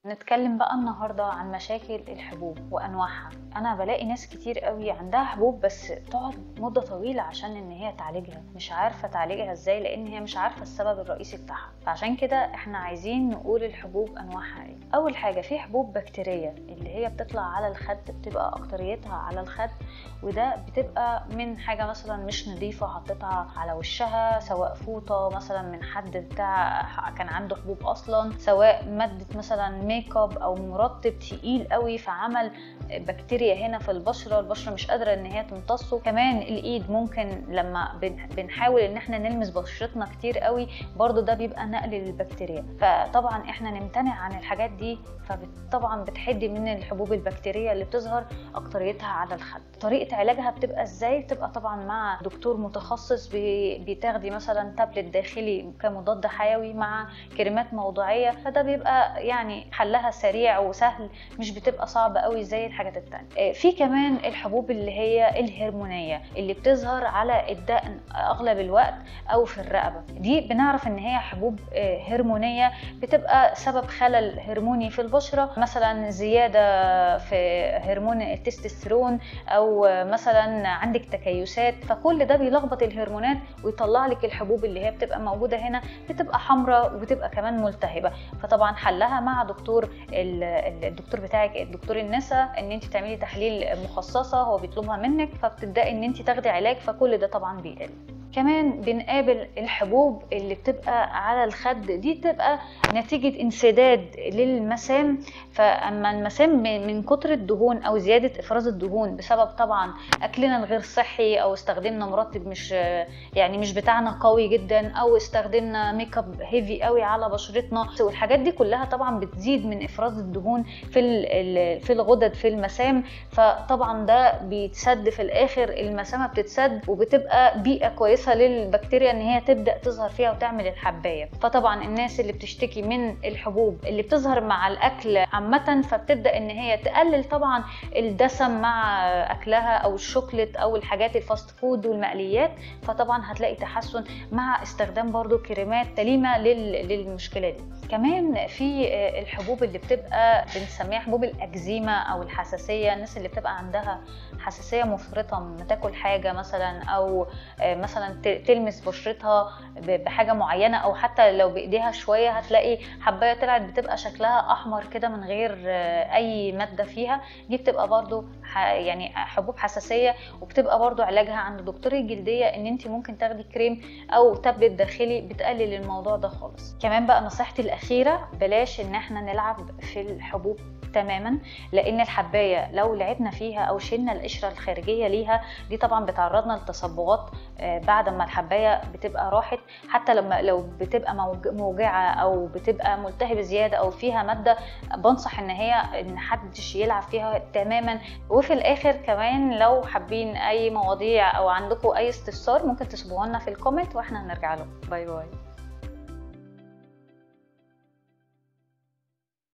نتكلم بقى النهارده عن مشاكل الحبوب وانواعها انا بلاقي ناس كتير قوي عندها حبوب بس تقعد مده طويله عشان ان هي تعالجها مش عارفه تعالجها ازاي لان هي مش عارفه السبب الرئيسي بتاعها فعشان كده احنا عايزين نقول الحبوب انواعها ايه اول حاجه في حبوب بكتيريه اللي هي بتطلع على الخد بتبقى اكتريتها على الخد وده بتبقى من حاجه مثلا مش نظيفه حطيتها على وشها سواء فوطه مثلا من حد بتاع كان عنده حبوب اصلا سواء ماده مثلا ميك اب او مرطب تقيل قوي فعمل بكتيريا هنا في البشره البشره مش قادره ان هي تمتصه كمان الايد ممكن لما بنحاول ان احنا نلمس بشرتنا كتير قوي برضو ده بيبقى نقل للبكتيريا فطبعا احنا نمتنع عن الحاجات دي فطبعا بتحد من الحبوب البكتيريه اللي بتظهر اكتريتها على الخد طريقه علاجها بتبقى ازاي بتبقى طبعا مع دكتور متخصص بتاخدي مثلا تابلت داخلي كمضاد حيوي مع كريمات موضعيه فده بيبقى يعني حلها سريع وسهل مش بتبقى صعبه قوي زي الحاجات التانية في كمان الحبوب اللي هي الهرمونيه اللي بتظهر على الدقن اغلب الوقت او في الرقبه دي بنعرف ان هي حبوب هرمونيه بتبقى سبب خلل هرموني في البشره مثلا زياده في هرمون التستوستيرون او مثلا عندك تكيسات فكل ده بيلخبط الهرمونات ويطلع لك الحبوب اللي هي بتبقى موجوده هنا بتبقى حمراء وبتبقى كمان ملتهبه فطبعا حلها مع دكتور الدكتور بتاعك الدكتور النساء ان انت تعملي تحليل مخصصه هو بيطلبها منك فبتبداي ان انت تاخدي علاج فكل ده طبعا بيقل كمان بنقابل الحبوب اللي بتبقى على الخد دي تبقى نتيجة انسداد للمسام فأما المسام من كتر الدهون أو زيادة إفراز الدهون بسبب طبعا أكلنا الغير صحي أو استخدمنا مرطب مش يعني مش بتاعنا قوي جدا أو استخدمنا ميك اب هيفي قوي على بشرتنا والحاجات دي كلها طبعا بتزيد من إفراز الدهون في في الغدد في المسام فطبعا ده بيتسد في الآخر المسامة بتتسد وبتبقى بيئة كويسة كويسه للبكتيريا ان هي تبدا تظهر فيها وتعمل الحبايه فطبعا الناس اللي بتشتكي من الحبوب اللي بتظهر مع الاكل عامه فبتبدا ان هي تقلل طبعا الدسم مع اكلها او الشوكليت او الحاجات الفاست فود والمقليات فطبعا هتلاقي تحسن مع استخدام برضو كريمات سليمه للمشكله دي كمان في الحبوب اللي بتبقى بنسميها حبوب الاكزيما او الحساسيه الناس اللي بتبقى عندها حساسيه مفرطه لما تاكل حاجه مثلا او مثلا تلمس بشرتها بحاجه معينه او حتى لو بايديها شويه هتلاقي حبايه طلعت بتبقى شكلها احمر كده من غير اي ماده فيها دي بتبقى برضو يعني حبوب حساسيه وبتبقى برضو علاجها عند دكتور الجلديه ان انت ممكن تاخدي كريم او تابلت داخلي بتقلل الموضوع ده خالص كمان بقى نصيحتي الاخيره بلاش ان احنا نلعب في الحبوب تماما لان الحبايه لو لعبنا فيها او شلنا القشره الخارجيه ليها دي طبعا بتعرضنا لتصبغات بعد ما الحبايه بتبقى راحت حتى لما لو بتبقى موجعه او بتبقى ملتهبه زياده او فيها ماده بنصح ان هي ان محدش يلعب فيها تماما وفي الاخر كمان لو حابين اي مواضيع او عندكم اي استفسار ممكن تسيبوها لنا في الكومنت واحنا هنرجع له باي باي